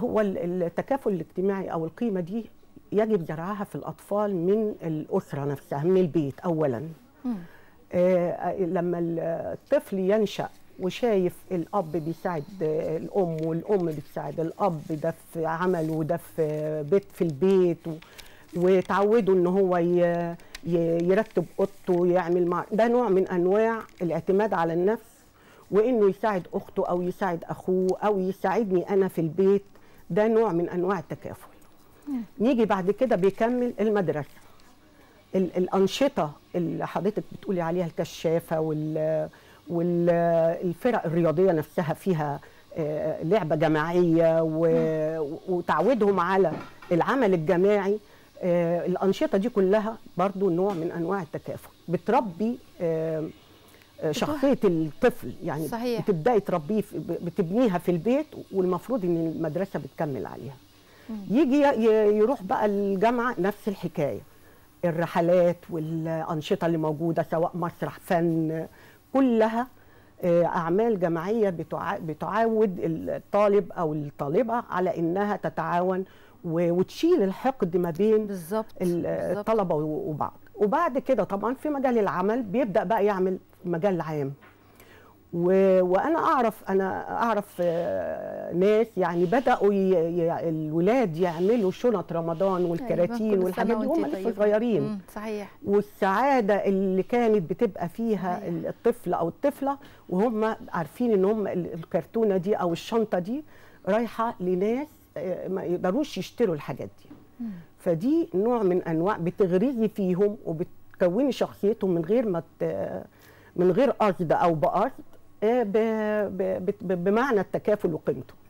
هو ال- التكافل الاجتماعي او القيمه دي يجب زرعها في الاطفال من الاسره نفسها من البيت اولا مم. آه، لما الطفل ينشا وشايف الاب بيساعد آه، الام والام بتساعد الاب ده في عمله وده في بيت في البيت و- وتعودوا ان هو ي- ي- يرتب اوضته ويعمل مع ده نوع من انواع الاعتماد على النفس وانه يساعد اخته او يساعد اخوه او يساعدني انا في البيت ده نوع من انواع التكافل نيجي بعد كده بيكمل المدرسه ال- الانشطه اللي حضرتك بتقولي عليها الكشافه وال والفرق الرياضيه نفسها فيها آه، لعبه جماعيه و- وتعودهم على العمل الجماعي آه، الانشطه دي كلها برضو نوع من انواع التكافل بتربي آه، آه، شخصيه الطفل يعني صحيح. بتبداي تربيه في- بتبنيها في البيت والمفروض ان المدرسه بتكمل عليها يجي ي- يروح بقى الجامعه نفس الحكايه الرحلات والانشطه اللي موجوده سواء مسرح فن كلها آه، اعمال جماعيه بتع- بتعود الطالب او الطالبه على انها تتعاون و- وتشيل الحقد ما بين بالظبط ال- بالظبط. الطلبه و- وبعض وبعد كده طبعا في مجال العمل بيبدا بقى يعمل مجال عام و... وانا اعرف انا اعرف آه، ناس يعني بداوا ي... ي... الولاد يعملوا شنط رمضان والكراتين أيوة، كل والحاجات سنة دي وأنتي هم لسه طيبة. صغيرين مم، صحيح والسعاده اللي كانت بتبقى فيها صحيح. الطفل او الطفله وهم عارفين ان هم ال- الكرتونه دي او الشنطه دي رايحه لناس آه، ما يقدروش يشتروا الحاجات دي فدي نوع من انواع بتغرزي فيهم وبتكوني شخصيتهم من غير ما ت- من غير قصد او بقصد آه، ب- ب- بت- بمعنى التكافل وقيمته